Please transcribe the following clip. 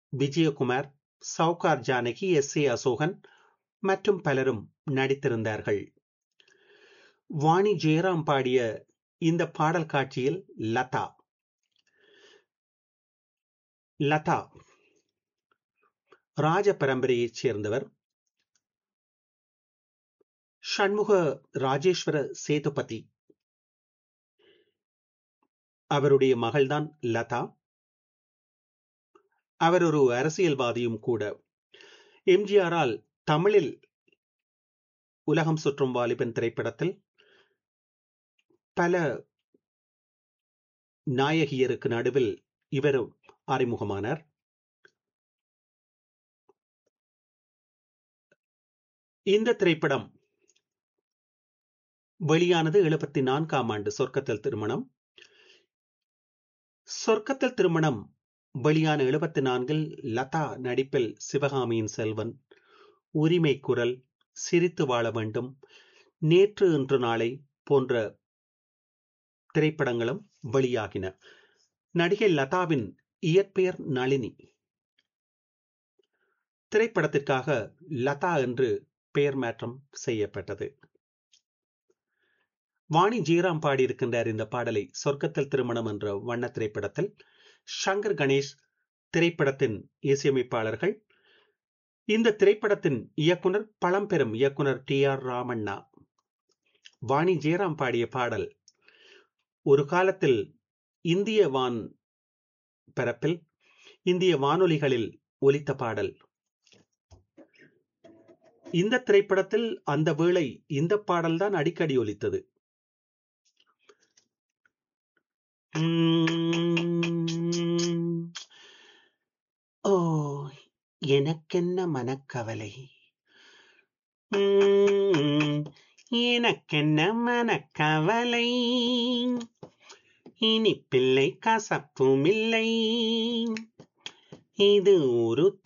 Vijayakumar Sowcar Janaki S A Ashokan மற்றும் பலரும் நடித்திருந்தார்கள் வாணி ஜெயராம் பாடிய இந்த பாடல் காட்சியில் லதா லதா ராஜ பரம்பரையைச் சேர்ந்தவர் ஷண்முக ராஜேஸ்வர சேதுபதி அவருடைய மகள்தான் லதா அவர் ஒரு அரசியல்வாதியும் கூட எம்ஜிஆரால் தமிழில் உலகம் சுற்றும் வாலிபன் திரைப்படத்தில் பல நாயகியருக்கு நடுவில் இவர் அறிமுகமானார் இந்த திரைப்படம் வெளியானது எழுபத்தி நான்காம் ஆண்டு சொர்க்கத்தில் திருமணம் சொர்க்கத்தில் திருமணம் வெளியான எழுபத்தி நான்கில் லதா நடிப்பில் சிவகாமியின் செல்வன் உரிமை குரல் சிரித்து வாழ வேண்டும் நேற்று இன்று நாளை போன்ற திரைப்படங்களும் வெளியாகின நடிகை லதாவின் இயற்பெயர் நளினி திரைப்படத்திற்காக லதா என்று பெயர் மாற்றம் செய்யப்பட்டது வாணி ஜீராம் பாடியிருக்கின்றார் இந்த பாடலை சொர்க்கத்தில் திருமணம் என்ற வண்ண திரைப்படத்தில் சங்கர் கணேஷ் திரைப்படத்தின் இசையமைப்பாளர்கள் இந்த திரைப்படத்தின் இயக்குனர் பழம்பெரும் இயக்குனர் டி ஆர் ராமண்ணா வாணி ஜெயராம் பாடிய பாடல் ஒரு காலத்தில் இந்திய வான் பரப்பில் இந்திய வானொலிகளில் ஒலித்த பாடல் இந்த திரைப்படத்தில் அந்த வேளை இந்த பாடல்தான் அடிக்கடி ஒலித்தது ஓ எனக்கென்ன மனக்கவலை எனக்கென்ன மனக்கவலை இனி பிள்ளை கசப்பும் இல்லை இது ஒரு